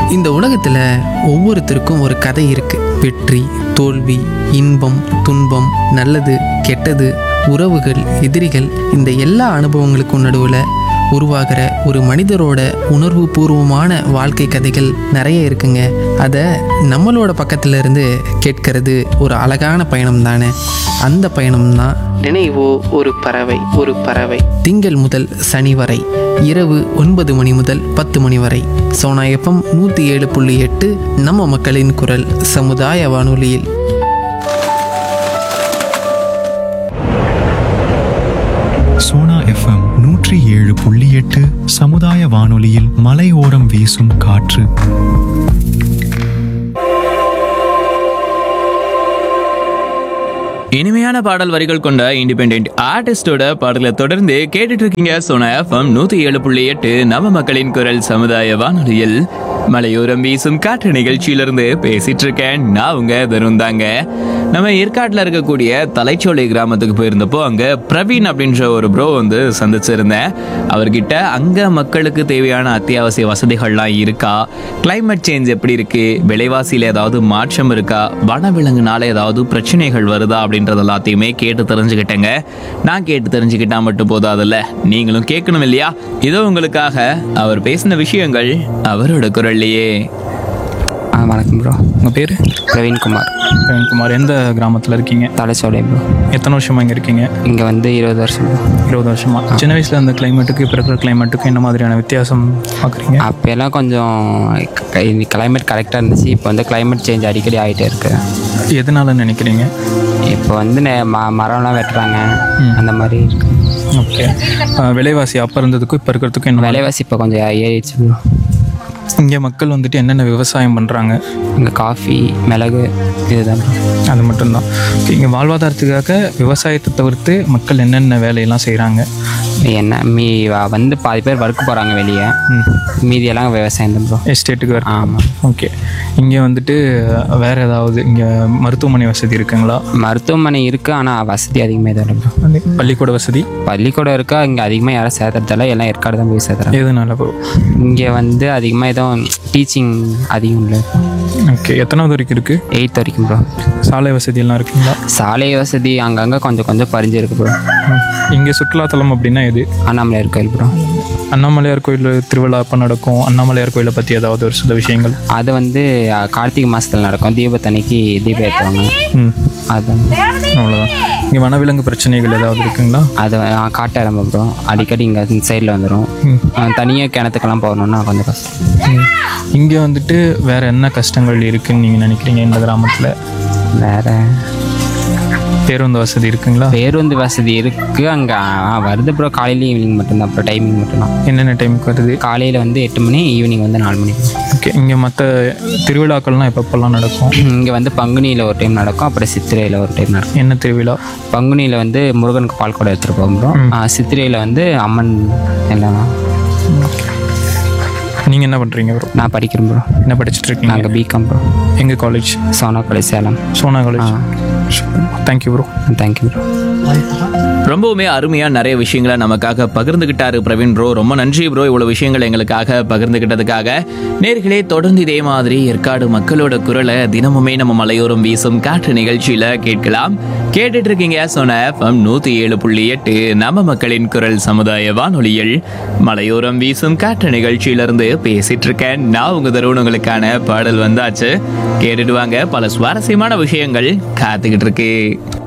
இந்த உலகத்தில் ஒவ்வொருத்தருக்கும் ஒரு கதை இருக்கு வெற்றி தோல்வி இன்பம் துன்பம் நல்லது கெட்டது உறவுகள் எதிரிகள் இந்த எல்லா அனுபவங்களுக்கும் நடுவில் உருவாகிற ஒரு மனிதரோட உணர்வு பூர்வமான வாழ்க்கை கதைகள் நிறைய இருக்குங்க அதை நம்மளோட பக்கத்துல இருந்து கேட்கறது ஒரு அழகான பயணம் தானே அந்த பயணம் தான் நினைவோ ஒரு பறவை ஒரு பறவை திங்கள் முதல் சனி வரை இரவு ஒன்பது மணி முதல் பத்து மணி வரை சோனா எஃப்எம் நூற்றி ஏழு புள்ளி எட்டு நம்ம மக்களின் குரல் சமுதாய வானொலியில் சோனா எஃப்எம் நூற்றி ஏழு புள்ளி எட்டு சமுதாய வானொலியில் மலையோரம் வீசும் காற்று இனிமையான பாடல் வரிகள் கொண்ட இண்டிபெண்ட் ஆர்டிஸ்டோட பாடலை தொடர்ந்து கேட்டுட்டு இருக்கீங்க சோனா எஃப்எம் நூத்தி ஏழு புள்ளி எட்டு நம்ம மக்களின் குரல் சமுதாய வானொலியில் மலையோரம் வீசும் காற்று நிகழ்ச்சியிலிருந்து பேசிட்டு இருக்கேன் நான் உங்க தருண் தாங்க நம்ம ஏற்காட்டில் இருக்கக்கூடிய தலைச்சோலை கிராமத்துக்கு போயிருந்தப்போ அங்க பிரவீன் அப்படின்ற ஒரு ப்ரோ வந்து சந்திச்சிருந்தேன் அவர்கிட்ட அங்க மக்களுக்கு தேவையான அத்தியாவசிய வசதிகள்லாம் இருக்கா climate சேஞ்ச் எப்படி இருக்கு விலைவாசியில் ஏதாவது மாற்றம் இருக்கா வனவிலங்குனால ஏதாவது பிரச்சனைகள் வருதா அப்படின்றது எல்லாத்தையுமே கேட்டு தெரிஞ்சுக்கிட்டேங்க நான் கேட்டு தெரிஞ்சுக்கிட்டா மட்டும் போதாதுல்ல நீங்களும் கேட்கணும் இல்லையா இதோ உங்களுக்காக அவர் பேசின விஷயங்கள் அவரோட குரல்லையே ஆ வணக்கம் ப்ரோ உங்கள் பேர் பிரவீன்குமார் பிரவீன்குமார் எந்த கிராமத்தில் இருக்கீங்க தலைச்சோலை ப்ரோ எத்தனை வருஷமா இங்கே இருக்கீங்க இங்கே வந்து இருபது வருஷம் ப்ரோ இருபது வருஷமா சின்ன வயசில் அந்த கிளைமேட்டுக்கு இப்போ இருக்கிற கிளைமேட்டுக்கு என்ன மாதிரியான வித்தியாசம் பார்க்குறீங்க அப்போல்லாம் கொஞ்சம் கிளைமேட் கரெக்டாக இருந்துச்சு இப்போ வந்து கிளைமேட் சேஞ்ச் அடிக்கடி ஆகிட்டே இருக்கு எதனால நினைக்கிறீங்க இப்போ வந்து நெ- ம மரம்லாம் வெட்டுறாங்க அந்த மாதிரி இருக்கு ஓகே விலைவாசி அப்போ இருந்ததுக்கும் இப்போ இருக்கிறதுக்கும் என்ன விலைவாசி இப்போ கொஞ்சம் ஏறிடுச்சு ப்ரோ இங்கே மக்கள் வந்துட்டு என்னென்ன விவசாயம் பண்ணுறாங்க இங்கே காஃபி மிளகு இதுதான் ப்ரோ அது மட்டும்தான் ஓகே இங்கே வாழ்வாதாரத்துக்காக விவசாயத்தை தவிர்த்து மக்கள் என்னென்ன வேலையெல்லாம் செய்கிறாங்க என்ன மீ வ- வந்து பாதி பேர் ஒர்க்கு போகிறாங்க வெளியே மீதியெல்லாம் விவசாயம் தான் ப்ரோ எஸ்டேட்டுக்கு வேறு ஆமாம் ஓகே இங்கே வந்துட்டு வேறு ஏதாவது இங்கே மருத்துவமனை வசதி இருக்குங்களா மருத்துவமனை இருக்குது ஆனால் வசதி அதிகமாக எதுவும் இல்லை ப்ரோ அந்த பள்ளிக்கூட வசதி பள்ளிக்கூடம் இருக்கா இங்கே அதிகமாக யாரும் சேர்த்துறதால எல்லாம் ஏற்காடு தான் போய் சேர்த்துறாங்க எதனால ப்ரோ இங்கே வந்து அதிகமாக எதுவும் டீச்சிங் அதிகம் இல்லை ஓகே எத்தனாவது வரைக்கும் இருக்குது எயித் வரைக்கும் ப்ரோ சாலை வசதி எல்லாம் இருக்குங்களா சாலை வசதி அங்கங்கே கொஞ்சம் கொஞ்சம் பறிஞ்சு இருக்கு ப்ரோ இங்கே சுற்றுலாத்தலம் அப்படின்னா இது அண்ணாமலையார் கோயில் ப்ரோ அண்ணாமலையார் கோயில் திருவிழா அப்போ நடக்கும் அண்ணாமலையார் கோயிலை பற்றி ஏதாவது ஒரு சில விஷயங்கள் அது வந்து அஹ், கார்த்திகை மாதத்தில் நடக்கும் தீபத்தன்னைக்கு தீபம் ஏற்றுவாங்க ம் அதுதான் அவ்வளோதான் இங்கே வனவிலங்கு பிரச்சனைகள் ஏதாவது இருக்குங்களா அது அஹ், காட்டெருமை ப்ரோ அடிக்கடி இங்கே இந்த சைடில் வந்துடும் தனியாக கிணத்துக்கெல்லாம் போகணுன்னா கொஞ்சம் கஷ்டம் இங்கே வந்துட்டு வேற என்ன கஷ்டங்கள் இருக்குன்னு நீங்கள் நினைக்கிறீங்க இந்த கிராமத்தில் வேறு பேருந்து வசதி இருக்குங்களா பேருந்து வசதி இருக்குது அங்கே வருது ப்ரோ காலையில் ஈவினிங் மட்டும்தான் அப்புறம் டைமிங் மட்டும்தான் என்னென்ன டைமுக்கு வருது காலையில் வந்து எட்டு மணி ஈவினிங் வந்து நாலு மணி ஓகே இங்கே மற்ற திருவிழாக்கள்லாம் எப்பப்பெல்லாம் நடக்கும் இங்கே வந்து பங்குனியில் ஒரு டைம் நடக்கும் அப்புறம் சித்திரையில் ஒரு டைம் நடக்கும் என்ன திருவிழா பங்குனியில் வந்து முருகனுக்கு பால் கூட எடுத்துகிட்டு போகிறோம் சித்திரையில் வந்து அம்மன் எல்லாம் நீங்கள் என்ன பண்ணுறீங்க ப்ரோ நான் படிக்கிறேன் ப்ரோ என்ன படிச்சுட்டு இருக்கீங்க நாங்கள் பிகாம் ப்ரோ எங்கள் college Sona college Salem Sona college thank you bro thank you bro ரொம்பவுமே அருமையா நிறைய விஷயங்களை நமக்காக பகிர்ந்துகிட்டாரு பிரவீன் ப்ரோ ரொம்ப நன்றி ப்ரோ இவ்வளவு விஷயங்கள் எங்களுக்காக பகிர்ந்துகிட்டதுக்காக நேர்களே தொடர்ந்து இதே மாதிரி ஏற்காடு மக்களோட குரலை தினமுமே நம்ம மலையோரம் வீசும் காற்று நிகழ்ச்சியில கேட்கலாம் கேட்டுட்டு இருக்கீங்க சொன்ன எஃப்எம் நூத்தி ஏழு புள்ளி எட்டு நம்ம மக்களின் குரல் சமுதாய வானொலியில் மலையோரம் வீசும் காற்று நிகழ்ச்சியிலிருந்து பேசிட்டு இருக்கேன் நான் உங்க தருணங்களுக்கான பாடல் வந்தாச்சு கேட்டுட்டு வாங்க பல சுவாரஸ்யமான விஷயங்கள் காத்துக்கிட்டு இருக்கு